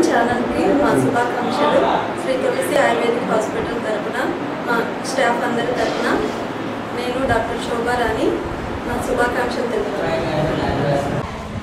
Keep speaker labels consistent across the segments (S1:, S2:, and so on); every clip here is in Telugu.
S1: ఛానల్కి మా శుభాకాంక్షలు శ్రీ తులసి ఆయుర్వేదిక్ హాస్పిటల్ తరపున మా స్టాఫ్ అందరి తరపున నేను డాక్టర్ శోభారాణి మా శుభాకాంక్షలు తెలుపుతున్నాను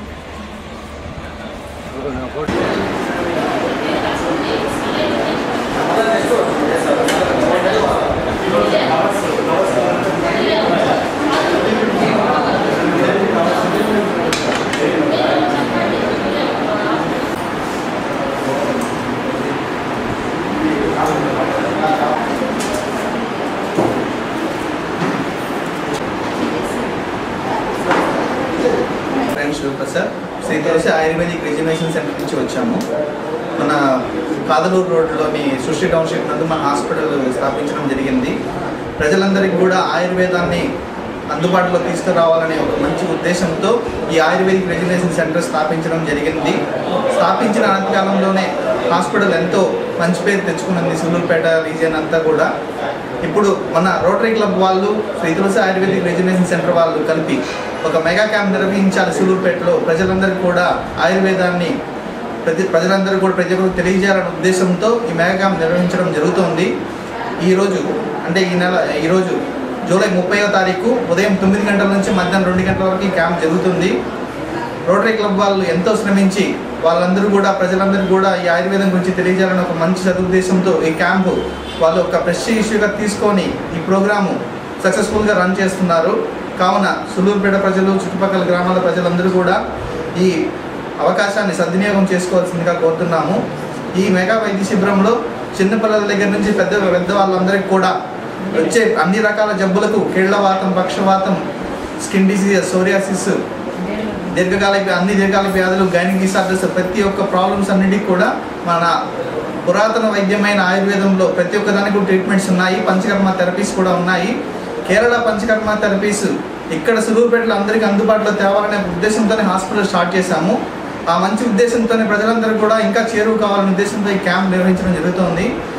S2: నేను Shivaprasad Shri Tulasi ayurvedic rejuvenation centre నుంచి వచ్చాము మన కాదలూరు రోడ్లోని సృష్టి టౌన్షిప్ నందు మన హాస్పిటల్ స్థాపించడం జరిగింది ప్రజలందరికీ కూడా ఆయుర్వేదాన్ని అందుబాటులో తీసుకురావాలనే ఒక మంచి ఉద్దేశంతో ఈ ఆయుర్వేదిక్ రెజినేషన్ సెంటర్ స్థాపించడం జరిగింది స్థాపించిన అనంతకాలంలోనే హాస్పిటల్ ఎంతో మంచి పేరు తెచ్చుకున్నది సూలూరుపేట రీజియన్ అంతా కూడా ఇప్పుడు మన రోటరీ క్లబ్ వాళ్ళు Shri Tulasi ayurvedic rejuvenation centre వాళ్ళు కలిపి ఒక మెగా క్యాంప్ నిర్వహించాలి సూలూరుపేటలో ప్రజలందరికీ కూడా ఆయుర్వేదాన్ని ప్రతి ప్రజలందరూ కూడా ప్రతి ఒక్కరికి తెలియజేయాలనే ఉద్దేశంతో ఈ మెగా క్యాంప్ నిర్వహించడం జరుగుతోంది ఈరోజు అంటే ఈ నెల ఈరోజు జూలై ముప్పైవ తారీఖు ఉదయం తొమ్మిది గంటల నుంచి మధ్యాహ్నం రెండు గంటల వరకు ఈ క్యాంప్ జరుగుతుంది రోటరీ క్లబ్ వాళ్ళు ఎంతో శ్రమించి వాళ్ళందరూ కూడా ప్రజలందరూ కూడా ఈ ఆయుర్వేదం గురించి తెలియజేయాలని ఒక మంచి సదుద్దేశంతో ఈ క్యాంపు వాళ్ళు ఒక ప్రెస్టీ ఇష్యూగా తీసుకొని ఈ ప్రోగ్రాము సక్సెస్ఫుల్గా రన్ చేస్తున్నారు కావున సులూరుపేట ప్రజలు చుట్టుపక్కల గ్రామాల ప్రజలందరూ కూడా ఈ అవకాశాన్ని సద్వినియోగం చేసుకోవాల్సిందిగా కోరుతున్నాము ఈ మెగా వైద్య శిబిరంలో చిన్నపిల్లల దగ్గర నుంచి పెద్ద పెద్ద వాళ్ళందరికీ కూడా వచ్చే అన్ని రకాల జబ్బులకు కీళ్లవాతం పక్షవాతం స్కిన్ డిసీజెస్ సోరియాసిస్ దీర్ఘకాలిక అన్ని దీర్ఘకాలిక వ్యాధులు గైనిక్ డిసార్డర్స్ ప్రతి ఒక్క ప్రాబ్లమ్స్ అన్నిటికీ కూడా మన పురాతన వైద్యమైన ఆయుర్వేదంలో ప్రతి ఒక్క దానికి కూడా ట్రీట్మెంట్స్ ఉన్నాయి పంచకర్మ థెరపీస్ కూడా ఉన్నాయి కేరళ పంచకర్మ థెరపీస్ ఇక్కడ సులూరుపేటలో అందరికీ అందుబాటులో తేవాలనే ఉద్దేశంతోనే హాస్పిటల్ స్టార్ట్ చేశాము ఆ మంచి ఉద్దేశంతోనే ప్రజలందరూ కూడా ఇంకా చేరువ కావాలనే ఉద్దేశంతో ఈ క్యాంప్ నిర్వహించడం జరుగుతోంది